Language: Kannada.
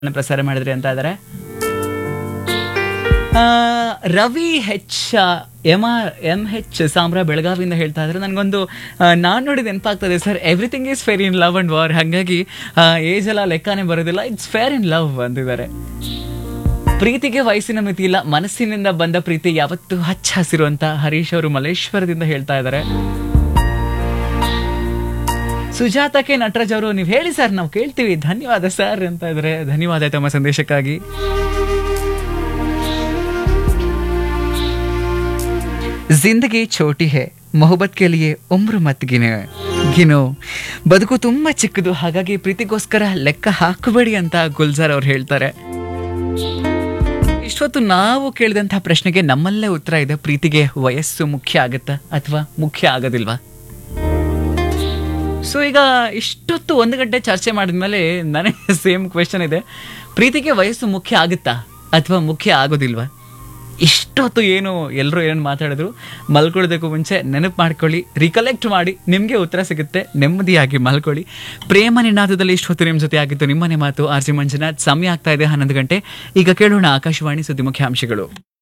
ಪ್ರಸಾರ ಮಾಡಿದ್ರಿ ಅಂತ ಇದ್ದಾರೆ ಆ, Ravi H M R M H ಸಾಮ್ರ ಬೆಳಗಾವಿಯಿಂದ ಹೇಳ್ತಾ ಇದ್ರೆ ನನಗೊಂದು ನಾನು ನೋಡಿದ ನೆನಪಾಗ್ತದೆ sir everything is fair in love and war ಹಾಗಾಗಿ ಏಜ್ ಎಲ್ಲ ಲೆಕ್ಕನೇ ಬರೋದಿಲ್ಲ ಇಟ್ಸ್ ಫೇರ್ ಇನ್ ಲವ್ ಅಂತಿದ್ದಾರೆ ಪ್ರೀತಿಗೆ ವಯಸ್ಸಿನ ಮಿತಿ ಇಲ್ಲ ಮನಸ್ಸಿನಿಂದ ಬಂದ ಪ್ರೀತಿ ಯಾವತ್ತೂ ಹಚ್ಚ ಹಸಿರು ಅಂತ ಹರೀಶ್ ಅವರು ಮಲೇಶ್ವರದಿಂದ ಹೇಳ್ತಾ ಇದ್ದಾರೆ ಸುಜಾತಕ್ಕೆ ನಟರಾಜ್ ಅವರು ನೀವು ಹೇಳಿ ಸರ್ ನಾವು ಕೇಳ್ತೀವಿ ಧನ್ಯವಾದ ಸರ್ ಅಂತ ಇದ್ರೆ ಧನ್ಯವಾದ ತಮ್ಮ ಸಂದೇಶಕ್ಕಾಗಿ ಜಿಂದಗಿ ಚೋಟಿ ಹೇ ಮೊಹಬ್ಬತ್ ಕೆ ಲಿಯೆ ಉಮ್ರು ಮತ್ ಗಿನೆ ಗಿನೋ ಬದುಕು ತುಂಬಾ ಚಿಕ್ಕದು ಹಾಗಾಗಿ ಪ್ರೀತಿಗೋಸ್ಕರ ಲೆಕ್ಕ ಹಾಕಬೇಡಿ ಅಂತ ಗುಲ್ಜಾರ್ ಅವ್ರು ಹೇಳ್ತಾರೆ ಇಷ್ಟೊತ್ತು ನಾವು ಕೇಳಿದಂತಹ ಪ್ರಶ್ನೆಗೆ ನಮ್ಮಲ್ಲೇ ಉತ್ತರ ಇದೆ ಪ್ರೀತಿಗೆ ವಯಸ್ಸು ಮುಖ್ಯ ಆಗುತ್ತಾ ಅಥವಾ ಮುಖ್ಯ ಆಗೋದಿಲ್ವಾ ಸೊ ಈಗ ಇಷ್ಟೊತ್ತು ಒಂದು ಗಂಟೆ ಚರ್ಚೆ ಮಾಡಿದ್ಮೇಲೆ ನನಗೆ ಸೇಮ್ ಕ್ವೆಶನ್ ಇದೆ ಪ್ರೀತಿಗೆ ವಯಸ್ಸು ಮುಖ್ಯ ಆಗುತ್ತಾ ಅಥವಾ ಮುಖ್ಯ ಆಗೋದಿಲ್ವಾ ಇಷ್ಟೊತ್ತು ಏನು ಎಲ್ಲರೂ ಏನು ಮಾತಾಡಿದ್ರು ಮಲ್ಕೊಳ್ಳೋದಕ್ಕೂ ಮುಂಚೆ ನೆನಪು ಮಾಡ್ಕೊಳ್ಳಿ ರಿಕಲೆಕ್ಟ್ ಮಾಡಿ ನಿಮಗೆ ಉತ್ತರ ಸಿಗುತ್ತೆ ನೆಮ್ಮದಿಯಾಗಿ ಮಲ್ಕೊಳ್ಳಿ ಪ್ರೇಮ ನಿನಾದದಲ್ಲಿ ಇಷ್ಟೊತ್ತು ನಿಮ್ಮ ಜೊತೆ ಆಗಿತ್ತು ನಿಮ್ಮನೆ ಮಾತು ಆರ್ ಜಿ ಮಂಜುನಾಥ್ ಸಮಯ ಆಗ್ತಾ ಇದೆ ಹನ್ನೊಂದು ಗಂಟೆ ಈಗ ಕೇಳೋಣ ಆಕಾಶವಾಣಿ ಸುದ್ದಿ ಮುಖ್ಯಾಂಶಗಳು